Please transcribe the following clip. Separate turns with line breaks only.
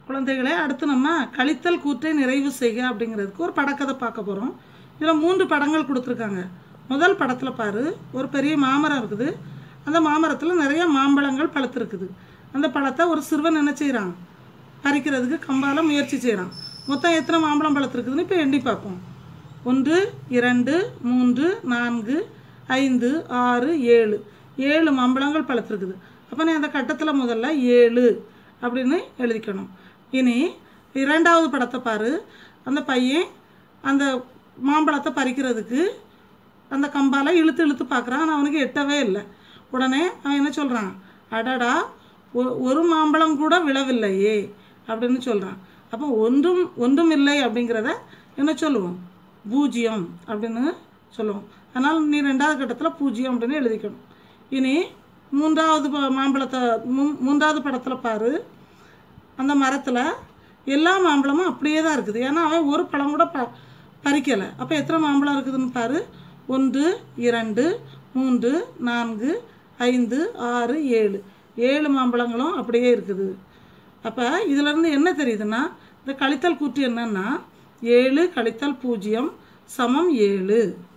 குழந்தைகளே அடுத்து நம்ம கழித்தல் கூற்றை நிறைவு செய்க அப்படிங்கிறதுக்கு ஒரு படக்கதை பார்க்க போகிறோம் இதில் மூன்று படங்கள் கொடுத்துருக்காங்க முதல் படத்தில் பாரு ஒரு பெரிய மாமரம் இருக்குது அந்த மாமரத்தில் நிறைய மாம்பழங்கள் பழுத்திருக்குது அந்த பழத்தை ஒரு சிறுவன் என்ன செய்கிறான் பறிக்கிறதுக்கு கம்பால முயற்சி செய்கிறான் மொத்தம் எத்தனை மாம்பழம் பழத்திருக்குதுன்னு இப்போ எண்ணி பார்ப்போம் ஒன்று இரண்டு மூன்று நான்கு ஐந்து ஆறு ஏழு ஏழு மாம்பழங்கள் பழுத்திருக்குது அப்போ நீ அந்த கட்டத்தில் முதல்ல ஏழு அப்படின்னு எழுதிக்கணும் இனி இரண்டாவது படத்தை பாரு அந்த பையன் அந்த மாம்பழத்தை பறிக்கிறதுக்கு அந்த கம்பால இழுத்து இழுத்து பார்க்குறான் ஆனால் அவனுக்கு எட்டவே இல்லை உடனே அவன் என்ன சொல்கிறான் அடடா ஒ- ஒரு மாம்பழம் கூட விழவில்லையே அப்படின்னு சொல்கிறான் அப்போ ஒன்றும் ஒன்றும் இல்லை அப்படிங்கிறத என்ன சொல்லுவோம் பூஜ்ஜியம் அப்படின்னு சொல்லுவோம் அதனால் நீ ரெண்டாவது கட்டத்தில் பூஜ்ஜியம் அப்படின்னு எழுதிக்கணும் இனி மூன்றாவது ப- மாம்பழத்தை மூ- மூன்றாவது படத்தில் பாரு அந்த மரத்தில் எல்லா மாம்பழமும் அப்படியே தான் இருக்குது ஏன்னா அவன் ஒரு பழம் கூட ப பறிக்கலை அப்போ எத்தனை மாம்பழம் இருக்குதுன்னு பாரு ஒன்று இரண்டு மூன்று நான்கு ஐந்து ஆறு ஏழு ஏழு மாம்பழங்களும் அப்படியே இருக்குது அப்போ இதிலேருந்து என்ன தெரியுதுன்னா இந்த கழித்தல் கூற்று என்னன்னா ஏழு கழித்தல் பூஜ்ஜியம் சமம் ஏழு